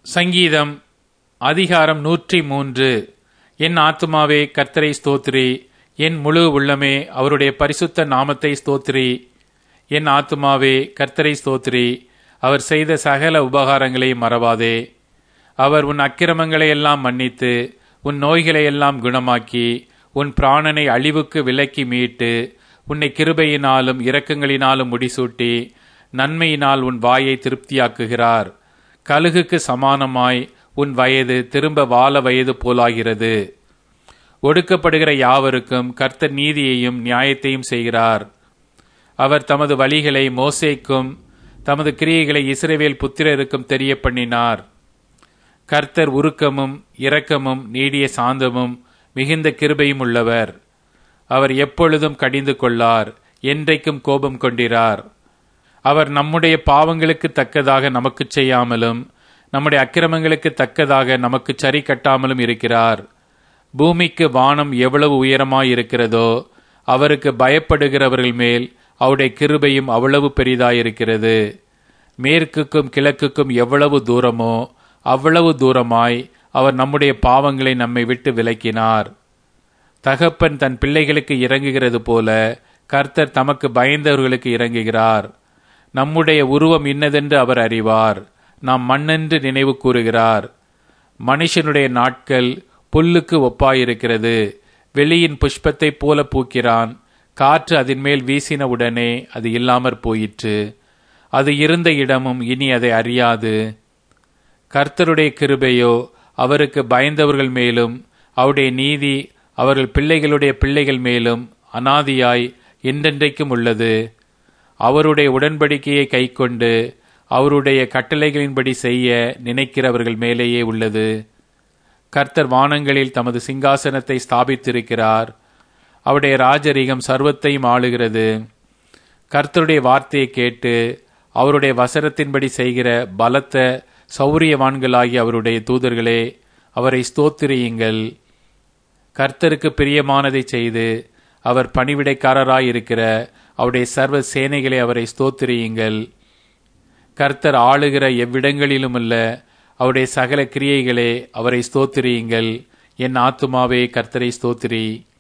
சங்கீதம் அதிகாரம் நூற்றி மூன்று என் ஆத்துமாவே கர்த்தரை ஸ்தோத்திரி என் முழு உள்ளமே அவருடைய பரிசுத்த நாமத்தை ஸ்தோத்திரி என் ஆத்துமாவே கர்த்தரை ஸ்தோத்திரி அவர் செய்த சகல உபகாரங்களை மறவாதே அவர் உன் அக்கிரமங்களை எல்லாம் மன்னித்து உன் நோய்களை எல்லாம் குணமாக்கி உன் பிராணனை அழிவுக்கு விலக்கி மீட்டு உன்னை கிருபையினாலும் இரக்கங்களினாலும் முடிசூட்டி நன்மையினால் உன் வாயை திருப்தியாக்குகிறார் கழுகுக்கு சமானமாய் உன் வயது திரும்ப வாழ வயது போலாகிறது ஒடுக்கப்படுகிற யாவருக்கும் கர்த்தர் நீதியையும் நியாயத்தையும் செய்கிறார் அவர் தமது வழிகளை மோசேக்கும் தமது கிரியைகளை இஸ்ரவேல் புத்திரருக்கும் தெரிய பண்ணினார் கர்த்தர் உருக்கமும் இரக்கமும் நீடிய சாந்தமும் மிகுந்த கிருபையும் உள்ளவர் அவர் எப்பொழுதும் கடிந்து கொள்ளார் என்றைக்கும் கோபம் கொண்டிரார் அவர் நம்முடைய பாவங்களுக்கு தக்கதாக நமக்கு செய்யாமலும் நம்முடைய அக்கிரமங்களுக்கு தக்கதாக நமக்கு சரி கட்டாமலும் இருக்கிறார் பூமிக்கு வானம் எவ்வளவு உயரமாயிருக்கிறதோ அவருக்கு பயப்படுகிறவர்கள் மேல் அவருடைய கிருபையும் அவ்வளவு பெரிதாயிருக்கிறது மேற்குக்கும் கிழக்குக்கும் எவ்வளவு தூரமோ அவ்வளவு தூரமாய் அவர் நம்முடைய பாவங்களை நம்மை விட்டு விலக்கினார் தகப்பன் தன் பிள்ளைகளுக்கு இறங்குகிறது போல கர்த்தர் தமக்கு பயந்தவர்களுக்கு இறங்குகிறார் நம்முடைய உருவம் இன்னதென்று அவர் அறிவார் நாம் மண்ணென்று நினைவு கூறுகிறார் மனுஷனுடைய நாட்கள் புல்லுக்கு ஒப்பாயிருக்கிறது வெளியின் புஷ்பத்தைப் போல பூக்கிறான் காற்று அதன் மேல் வீசின உடனே அது இல்லாமற் போயிற்று அது இருந்த இடமும் இனி அதை அறியாது கர்த்தருடைய கிருபையோ அவருக்கு பயந்தவர்கள் மேலும் அவருடைய நீதி அவர்கள் பிள்ளைகளுடைய பிள்ளைகள் மேலும் அனாதியாய் என்றென்றைக்கும் உள்ளது அவருடைய உடன்படிக்கையை கைக்கொண்டு அவருடைய கட்டளைகளின்படி செய்ய நினைக்கிறவர்கள் மேலேயே உள்ளது கர்த்தர் வானங்களில் தமது சிங்காசனத்தை ஸ்தாபித்திருக்கிறார் அவருடைய ராஜரிகம் சர்வத்தையும் ஆளுகிறது கர்த்தருடைய வார்த்தையை கேட்டு அவருடைய வசனத்தின்படி செய்கிற பலத்த சௌரியவான்களாகிய அவருடைய தூதர்களே அவரை ஸ்தோத்திரியுங்கள் கர்த்தருக்கு பிரியமானதை செய்து அவர் பணிவிடைக்காரராயிருக்கிற அவருடைய சர்வ சேனைகளை அவரை ஸ்தோத்திரியுங்கள் கர்த்தர் ஆளுகிற எவ்விடங்களிலுமல்ல அவருடைய சகல கிரியைகளே அவரை ஸ்தோத்திரியுங்கள் என் ஆத்துமாவே கர்த்தரை ஸ்தோத்திரி